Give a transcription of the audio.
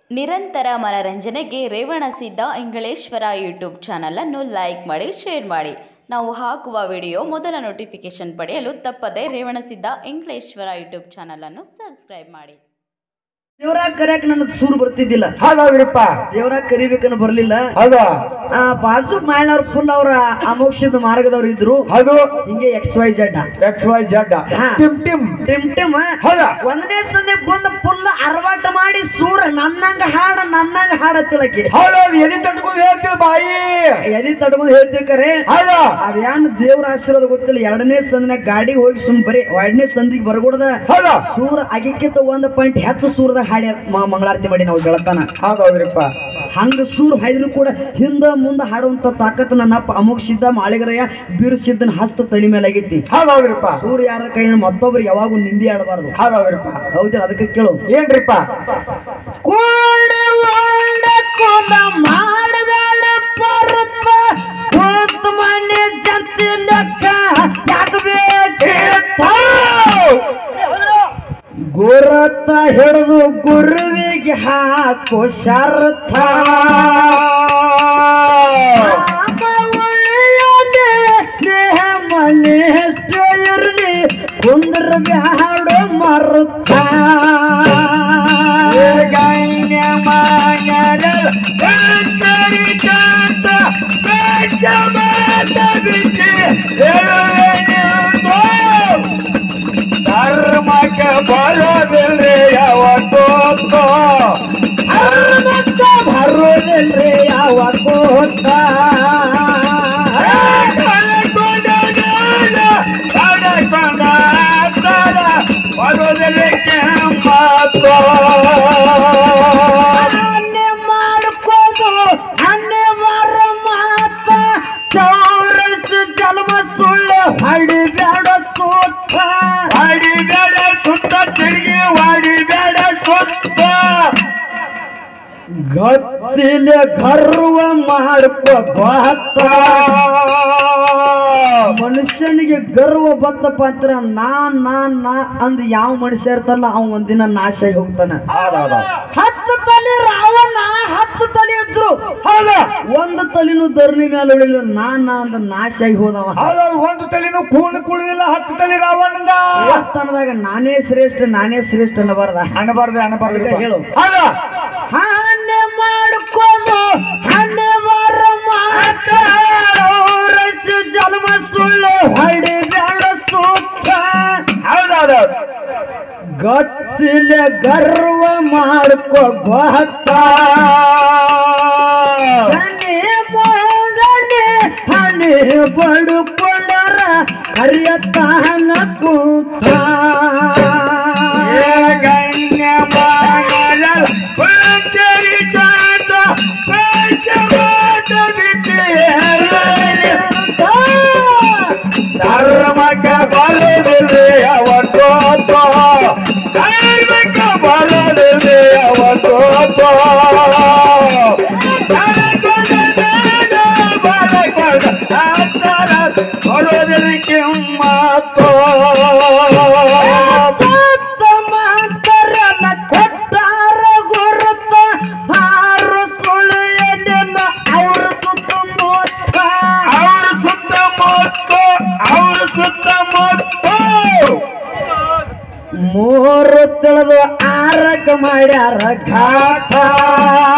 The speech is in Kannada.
ನಿರಂತರ ಮನರಂಜನೆಗೆ ರೇವಣಸಿದ್ದ ಇಂಗಳೇಶ್ವರ ಯೂಟ್ಯೂಬ್ ಚಾನಲನ್ನು ಲೈಕ್ ಮಾಡಿ ಶೇರ್ ಮಾಡಿ ನಾವು ಹಾಕುವ ವಿಡಿಯೋ ಮೊದಲ ನೋಟಿಫಿಕೇಶನ್ ಪಡೆಯಲು ತಪ್ಪದೆ ರೇವಣಸಿದ್ದ ಇಂಗಳೇಶ್ವರ ಯೂಟ್ಯೂಬ್ ಚಾನಲನ್ನು ಸಬ್ಸ್ಕ್ರೈಬ್ ಮಾಡಿ ದೇವರಾಗ ಕರ್ಯಾಕ ನನಗೆ ಸೂರು ಬರ್ತಿದ್ದಿಲ್ಲ ಹೌದೌದ್ರಿಪ್ಪ ದೇವರಾಗ ಕರಿಬೇಕನ್ನ ಬರ್ಲಿಲ್ಲ ಹೌದು ಆ ಬಾಜು ಮಾಯನವ್ರ ಫುಲ್ ಅವ್ರ ಅಮೋಕ್ಷದ ಮಾರ್ಗದವ್ರು ಇದ್ರು ಹೌದು ಹಿಂಗೆ X Y Z X Y Z ಹಾ. ಟಿಮ್ ಟಿಮ್ ಟಿಮ್ ಟಿಮ್ ಹೌದಾ? ಒಂದನೇ ಸಂದೆ ಬಂದ ಫುಲ್ ಅರವಾಟ ಮಾಡಿ ಸೂರ ನನ್ನಂಗ ಹಾಡ ನನ್ನಂಗ ಹಾಡತ್ತಿಲಕಿ ಹೌದೌದು ಎದಿ ತಟ್ಕೊಂಡು ಹೇಳ್ತೀವಿ ಬಾಯಿ ಎದಿ ತಡ್ಕೊಂಡು ಹೇಳ್ತಿರ್ತಾರೆ ಹೌದಾ ಅದೇನು ದೇವ್ರ ಆಶೀರ್ವಾದ ಗೊತ್ತಿಲ್ಲ ಎರಡನೇ ಸಂದಿನ ಗಾಡಿ ಹೋಗಿ ಸುಮ್ ಬರೀ ಎರಡನೇ ಸಂದಿಗೆ ಬರಗೊಡ್ದ ಹೌದಾ ಸೂರ ಅಗಿಕ್ಕಿಂತ ಒಂದು ಪಾಯಿಂಟ್ ಹೆಚ್ಚು ಸೂರದ ಹಾಡಿ ಮ- ಮಂಗಳಾರತಿ ಮಾಡಿ ನಾವು ಗೆಳತನ ಹೌದೌದ್ರಿಪ್ಪ ಹಂಗ ಸೂರ್ ಹೈದ್ರು ಕೂಡ ಹಿಂದ ಮುಂದ ಹಾಡುವಂತ ತಾಕತ್ ನನ್ನ ಅಪ್ಪ ಅಮುಕ್ ಸಿದ್ಧ ಮಾಳಿಗರಯ್ಯ ಬೀರ್ ಸಿದ್ದನ ಹಸ್ತ ತಲೆ ಮೇಲೆ ಆಗೈತಿ ಹೌದೌದ್ರಿಪ್ಪ ಸೂರ್ ಯಾರ ಕೈ ಮತ್ತೊಬ್ರು ಯಾವಾಗೂ ನಿಂದಿ ಆಡಬಾರ್ದು ಹೌದೌದ್ರಿಪ್ಪ ಹೌದಿಲ್ಲ ಅದಕ್ಕೆ ಕೇಳು ಏನ್ರಿಪ್ಪ ಮಾಡಬೇಡ ಪರತ ಕೂತ್ ಮನೆ ಜಂತಿ ಲೆಕ್ಕ ಗುರತ ಹಿಡಿದು ಗುರುವಿಗೆ ಹಾಕೋ ಶರ್ಥ ಮನೆ ಇರಲಿ ಕುಂದ್ರ ಬ್ಯಾಡೋ ಮರ್ಥ ಧರ್ಮಕ್ಕೆ ಬರೋದಿಲ್ರಿ ಯಾವತ್ತೋ ಬರೋದಿಲ್ರಿ ಯಾವ ಕೋತ ಹನ್ನೆ ಮಾಡ್ಕೋದು ಹನ್ನೆ ವಾರ ಮಾತ ಚೌರಸ್ ಜನ್ಮ ಸುಳ್ಳು ಹಡಿಬೇಡ ಸೂತ ವಾಡಿಬೇಡ ಸುತ್ತ ತಿರುಗಿ ವಾಡಿಬೇಡ ಸುತ್ತ ಗತ್ತಿಲ ಗರ್ವ ಮಾಡ್ಕೋ ಬಾತ ಮನುಷ್ಯನಿಗೆ ಗರ್ವ ಬತ್ತಪ್ಪ ಅಂತರ ನಾನ್ ನಾನ್ ನಾ ಅಂದ್ ಯಾವ ಮನುಷ್ಯ ಇರ್ತಲ್ಲ ಅವ ಒಂದಿನ ನಾಶ ಆಗಿ ಹೋಗ್ತಾನ ಹತ್ತು ತಲೆ ರಾವಣ ಹತ್ತು ತಲೆ ಇದ್ರು ಹೌದಾ ಒಂದು ತಲೆನೂ ಧರಣಿ ಮೇಲೆ ಉಳಿಲ್ಲ ನಾನ್ ನಾ ಅಂದ ನಾಶ ಆಗಿ ಹೋದವ ಹೌದೌದು ಒಂದು ತಲೆನೂ ಕೂಣು ಕುಳಿದಿಲ್ಲ ಹತ್ತು ತಲೆ ರಾವಣದ ದೇವಸ್ಥಾನದಾಗ ನಾನೇ ಶ್ರೇಷ್ಠ ನಾನೇ ಶ್ರೇಷ್ಠ ಅನ್ನಬಾರ್ದ ಅನಬಾರ್ದು ಅನಬಾರ್ದು ಅದಕ್ಕೆ ಹೇಳು. ಹೌದಾ ಹಣ್ಣೆ ಮಾಡ್ಕೋದು ಹಣ್ಣೆ ಮಾರ ಮಾತ ರಸ ಜನ್ಮ ಸುಳ್ಳು ಹಡಿ ಬೇಡ ಸೂತ ಹೌದೌದು ಗತ್ತಿಲೆ ಗರ್ವ ಮಾಡ್ಕೋ ಗೊತ್ತ ಹನಿ ಮೋದನೆ ಹನಿ ಬಡುಕೊಳ್ಳರ ಹರಿಯತ್ತಾನ ಕೂತ ಧರ್ಮಕ್ಕೆ ಬಲದಿದೆ ಅವತ್ತೋ ಧರ್ಮಕ್ಕೆ ಬಲದಿದೆ ಅವತ್ತೋ ಬರೋದಕ್ಕೆ ಮಾತೋ ಸತ್ತ ಮಾತರನ ಕೊಟ್ಟಾರ ಗುರುತ ಹಾರು ಸುಳ್ಳು ಎನ್ನೆಲ್ಲ ಅವ್ರ ಸುತ್ತ ಮೋತ ಅವ್ರ ಸುತ್ತಮುತ್ತ ಅವ್ರ ಸುತ್ತಮುತ್ತ ಮೂರು ತಿಳಿದು ಆರಕ ಮಾಡ್ಯಾರ ಘಾಟ